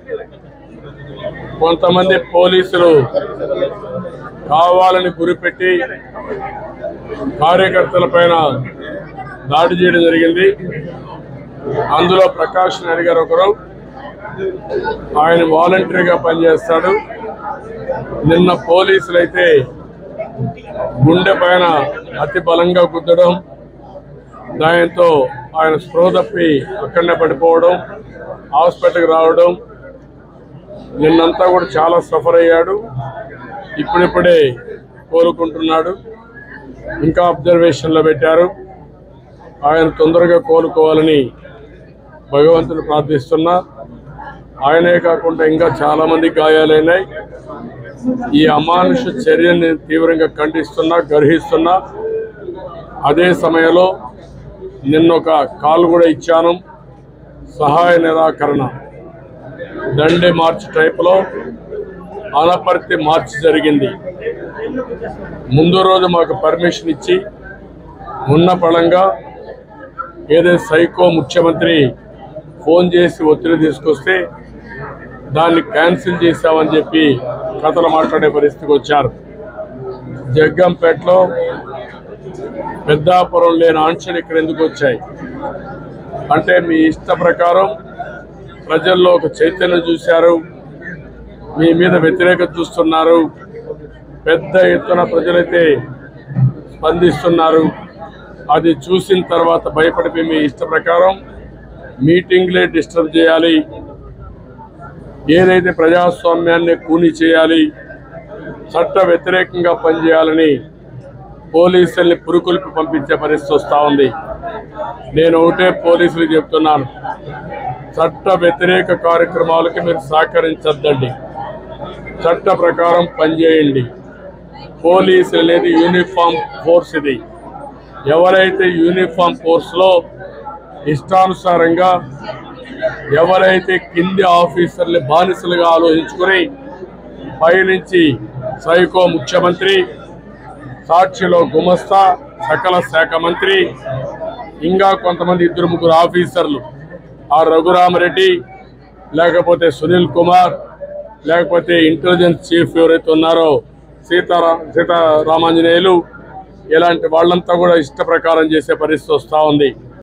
కొంతమంది పోలీసులు కావాలని గురిపెట్టి కార్యకర్తల పైన దాడి చేయడం జరిగింది అందులో ప్రకాష్ నాయుడు గారు ఒకరు ఆయన వాలంటరీగా పనిచేస్తాడు నిన్న పోలీసులు అయితే గుండె పైన అతి బలంగా గుద్దడం దాంతో ఆయన స్పృహ తప్పి అక్కడనే పడిపోవడం హాస్పిటల్కి రావడం నిన్నంతా కూడా చాలా సఫర్ అయ్యాడు ఇప్పుడిప్పుడే కోలుకుంటున్నాడు ఇంకా అబ్జర్వేషన్లో పెట్టారు ఆయన తొందరగా కోలుకోవాలని భగవంతుని ప్రార్థిస్తున్నా ఆయనే కాకుండా ఇంకా చాలా మంది గాయాలైనాయి ఈ అమానుష చర్యని తీవ్రంగా ఖండిస్తున్నా గర్హిస్తున్నా అదే సమయంలో నిన్న ఒక కాల్ కూడా ఇచ్చాను సహాయ నిరాకరణ దండే మార్చ్ టైపులో అనపర్తి మార్చ్ జరిగింది ముందు రోజు మాకు పర్మిషన్ ఇచ్చి ఉన్న పళంగా ఏదైతే సైకో ముఖ్యమంత్రి ఫోన్ చేసి ఒత్తిడి తీసుకొస్తే దాన్ని క్యాన్సిల్ చేశామని చెప్పి కథలు మాట్లాడే పరిస్థితికి వచ్చారు జగ్గంపేటలో పెద్దాపురం లేని ఆంక్షలు ఇక్కడ ఎందుకు వచ్చాయి అంటే మీ ఇష్ట ప్రకారం ప్రజల్లో ఒక చైతన్యం చూశారు మీ మీద వ్యతిరేకత చూస్తున్నారు పెద్ద ఎత్తున ప్రజలైతే స్పందిస్తున్నారు అది చూసిన తర్వాత భయపడిపోయి మీ ఇష్ట ప్రకారం మీటింగ్లే డిస్టర్బ్ చేయాలి ఏదైతే ప్రజాస్వామ్యాన్ని కూని చేయాలి చట్ట వ్యతిరేకంగా పనిచేయాలని పోలీసుల్ని పురుకొల్పి పంపించే పరిస్థితి వస్తూ ఉంది నేను ఒకటే పోలీసులకు చెప్తున్నాను చట్ట వ్యతిరేక కార్యక్రమాలకి మీరు సహకరించద్దండి చట్ట ప్రకారం పనిచేయండి పోలీసులు అనేది యూనిఫామ్ ఫోర్స్ ఇది ఎవరైతే యూనిఫామ్ ఫోర్స్లో ఇష్టానుసారంగా ఎవరైతే కింది ఆఫీసర్ని బానిసలుగా ఆలోచించుకుని పైనుంచి సైకో ముఖ్యమంత్రి సాక్షిలో గుమస్తా సకల శాఖ మంత్రి ఇంకా కొంతమంది ఇద్దరు ముగ్గురు ఆఫీసర్లు ఆ రఘురామరెడ్డి లేకపోతే సునీల్ కుమార్ లేకపోతే ఇంటెలిజెన్స్ చీఫ్ ఎవరైతే ఉన్నారో సీతారా సీతారామాంజనేయులు ఇలాంటి వాళ్ళంతా కూడా ఇష్ట ప్రకారం చేసే పరిస్థితి వస్తూ ఉంది